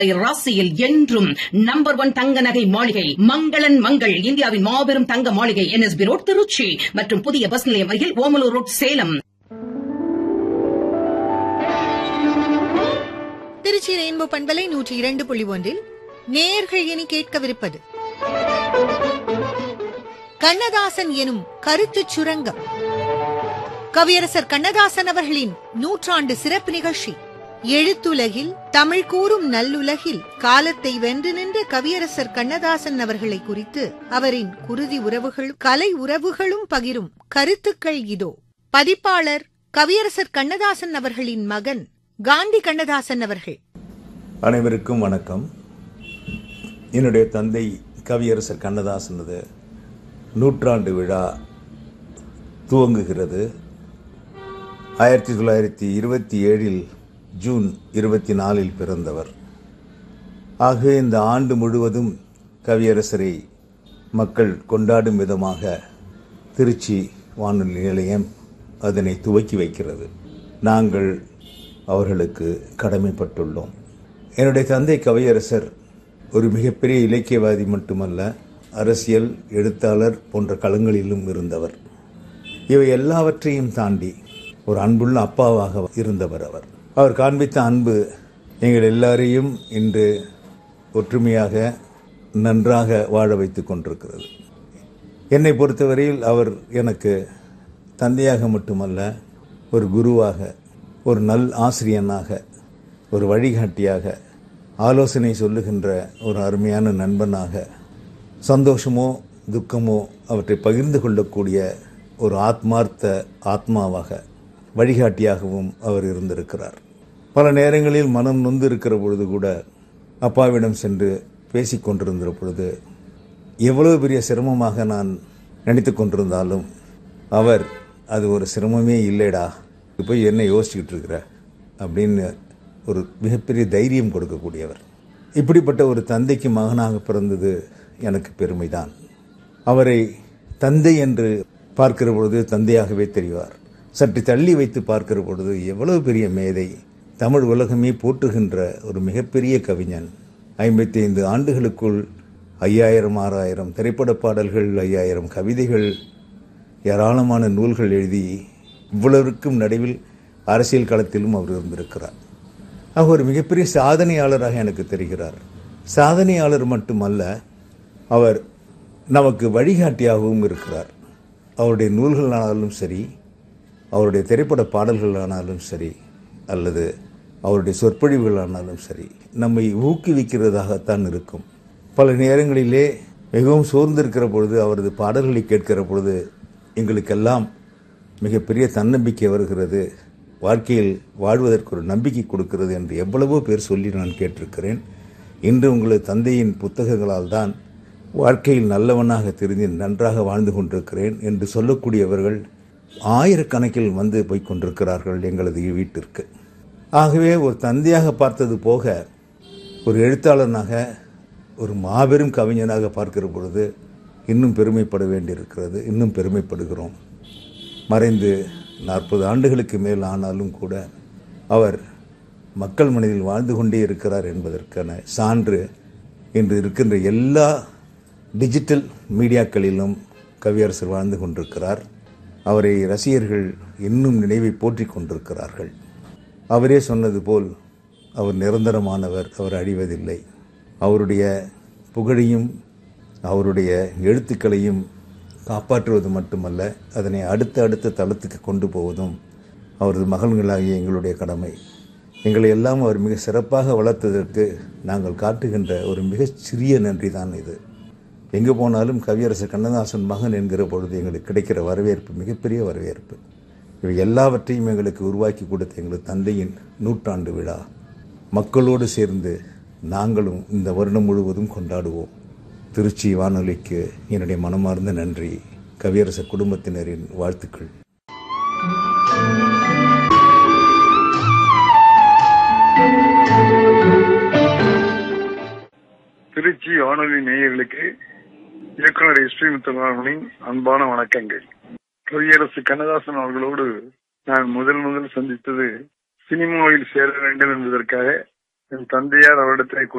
ராசியில் என்றும் number one தங்க நகை மாளிகை மங்களன் மங்கள் இந்தியாவின் மாபெரும் தங்க மாளிகை என்எஸ்பி ரோட் திருச்சி மற்றும் புதிய பஸ் நிலையம் அருகில் ஓமலூர் ரோட் சேலம் திருச்சி ரெயின்போ பண்பலை நூற்றி இரண்டு புள்ளி ஒன்றில் நேர்கள் இனி கேட்கவிருப்பது கண்ணதாசன் எனும் கருத்துச் சுரங்கம் கவியரசர் கண்ணதாசன் அவர்களின் நூற்றாண்டு சிறப்பு நிகழ்ச்சி எழுத்துலகில் தமிழ் கூறும் நல்லுலகில் காலத்தை வென்று நின்ற கவியரசர் கண்ணதாசன் அவர்களை குறித்து அவரின் குருதி உறவுகளும் கலை உறவுகளும் பகிரும் கருத்துக்கள் இதோ பதிப்பாளர் கவியரசர் கண்ணதாசன் அவர்களின் மகன் காந்தி கண்ணதாசன் அவர்கள் அனைவருக்கும் வணக்கம் என்னுடைய தந்தை கவியரசர் கண்ணதாசனது நூற்றாண்டு விழா துவங்குகிறது ஆயிரத்தி தொள்ளாயிரத்தி இருபத்தி ஏழில் ஜூன் இருபத்தி நாலில் பிறந்தவர் ஆகவே இந்த ஆண்டு முழுவதும் கவியரசரை மக்கள் கொண்டாடும் விதமாக திருச்சி வானொலி நிலையம் அதனை துவக்கி வைக்கிறது நாங்கள் அவர்களுக்கு கடமைப்பட்டுள்ளோம் என்னுடைய தந்தை கவியரசர் ஒரு மிகப்பெரிய இலக்கியவாதி மட்டுமல்ல அரசியல் எழுத்தாளர் போன்ற களங்களிலும் இருந்தவர் இவை எல்லாவற்றையும் தாண்டி ஒரு அன்புள்ள அப்பாவாக இருந்தவர் அவர் அவர் காண்பித்த அன்பு எங்கள் எல்லாரையும் இன்று ஒற்றுமையாக நன்றாக வாழ வைத்துக் கொண்டிருக்கிறது என்னை பொறுத்தவரையில் அவர் எனக்கு தந்தையாக மட்டுமல்ல ஒரு குருவாக ஒரு நல் ஆசிரியனாக ஒரு வழிகாட்டியாக ஆலோசனை சொல்லுகின்ற ஒரு அருமையான நண்பனாக சந்தோஷமோ துக்கமோ அவற்றை பகிர்ந்து கொள்ளக்கூடிய ஒரு ஆத்மார்த்த ஆத்மாவாக வழிகாட்டியாகவும் அவர் இருந்திருக்கிறார் பல நேரங்களில் மனம் நொந்து இருக்கிற பொழுது கூட அப்பாவிடம் சென்று பேசிக் கொண்டிருந்த பொழுது எவ்வளவு பெரிய சிரமமாக நான் நினைத்து கொண்டிருந்தாலும் அவர் அது ஒரு சிரமமே இல்லைடா இது போய் என்ன யோசிச்சுக்கிட்டு இருக்கிற அப்படின்னு ஒரு மிகப்பெரிய தைரியம் கொடுக்கக்கூடியவர் இப்படிப்பட்ட ஒரு தந்தைக்கு மகனாக பிறந்தது எனக்கு பெருமைதான் அவரை தந்தை என்று பார்க்கிற பொழுது தந்தையாகவே தெரிவார் சற்று தள்ளி வைத்து பார்க்கிற பொழுது எவ்வளவு பெரிய மேதை தமிழ் உலகமே போற்றுகின்ற ஒரு மிகப்பெரிய கவிஞன் ஐம்பத்தி ஐந்து ஆண்டுகளுக்குள் ஐயாயிரம் ஆறாயிரம் திரைப்பட பாடல்கள் ஐயாயிரம் கவிதைகள் ஏராளமான நூல்கள் எழுதி இவ்வளவிற்கும் நடுவில் அரசியல் களத்திலும் அவர் இருந்திருக்கிறார் அவர் ஒரு மிகப்பெரிய சாதனையாளராக எனக்கு தெரிகிறார் சாதனையாளர் மட்டுமல்ல அவர் நமக்கு வழிகாட்டியாகவும் இருக்கிறார் அவருடைய நூல்களானாலும் சரி அவருடைய திரைப்பட பாடல்களானாலும் சரி அல்லது அவருடைய சொற்பொழிவுகளானாலும் சரி நம்மை ஊக்குவிக்கிறதாகத்தான் இருக்கும் பல நேரங்களிலே மிகவும் சோர்ந்திருக்கிற பொழுது அவரது பாடல்களை கேட்கிற பொழுது எங்களுக்கெல்லாம் மிகப்பெரிய தன்னம்பிக்கை வருகிறது வாழ்க்கையில் வாழ்வதற்கு ஒரு நம்பிக்கை கொடுக்கிறது என்று எவ்வளவோ பேர் சொல்லி நான் கேட்டிருக்கிறேன் இன்று உங்களது தந்தையின் புத்தகங்களால் தான் வாழ்க்கையில் நல்லவனாக தெரிந்து நன்றாக வாழ்ந்து கொண்டிருக்கிறேன் என்று சொல்லக்கூடியவர்கள் ஆயிரக்கணக்கில் வந்து போய் கொண்டிருக்கிறார்கள் எங்களது வீட்டிற்கு ஆகவே ஒரு தந்தையாக பார்த்தது போக ஒரு எழுத்தாளனாக ஒரு மாபெரும் கவிஞனாக பார்க்கிற பொழுது இன்னும் பெருமைப்பட வேண்டியிருக்கிறது இன்னும் பெருமைப்படுகிறோம் மறைந்து நாற்பது ஆண்டுகளுக்கு மேல் ஆனாலும் கூட அவர் மக்கள் மனதில் வாழ்ந்து கொண்டே இருக்கிறார் என்பதற்கான சான்று இன்று இருக்கின்ற எல்லா டிஜிட்டல் மீடியாக்களிலும் கவியரசர் வாழ்ந்து கொண்டிருக்கிறார் அவரை ரசிகர்கள் இன்னும் நினைவை போற்றிக் கொண்டிருக்கிறார்கள் அவரே சொன்னது போல் அவர் நிரந்தரமானவர் அவர் அழிவதில்லை அவருடைய புகழையும் அவருடைய எழுத்துக்களையும் காப்பாற்றுவது மட்டுமல்ல அதனை அடுத்த அடுத்த தளத்துக்கு கொண்டு போவதும் அவரது மகன்களாகிய எங்களுடைய கடமை எங்களை எல்லாம் அவர் மிக சிறப்பாக வளர்த்ததற்கு நாங்கள் காட்டுகின்ற ஒரு மிகச் சிறிய நன்றி தான் இது எங்கே போனாலும் கவியரசர் கண்ணதாசன் மகன் என்கிற பொழுது எங்களுக்கு கிடைக்கிற வரவேற்பு மிகப்பெரிய வரவேற்பு இவை எல்லாவற்றையும் எங்களுக்கு உருவாக்கி கொடுத்த எங்களது தந்தையின் நூற்றாண்டு விழா மக்களோடு சேர்ந்து நாங்களும் இந்த வருடம் முழுவதும் கொண்டாடுவோம் திருச்சி வானொலிக்கு என்னுடைய மனமார்ந்த நன்றி கவியரசர் குடும்பத்தினரின் வாழ்த்துக்கள் திருச்சி வானொலி நேயர்களுக்கு இயக்குனர் எஸ் பி முத்தமிழின் அன்பான வணக்கங்கள் கவியரசு கண்ணதாசன் அவர்களோடு நான் முதல் முதல் சந்தித்தது சினிமாவில் சேர வேண்டும் என்பதற்காக என் தந்தையார் அவரிடத்திலே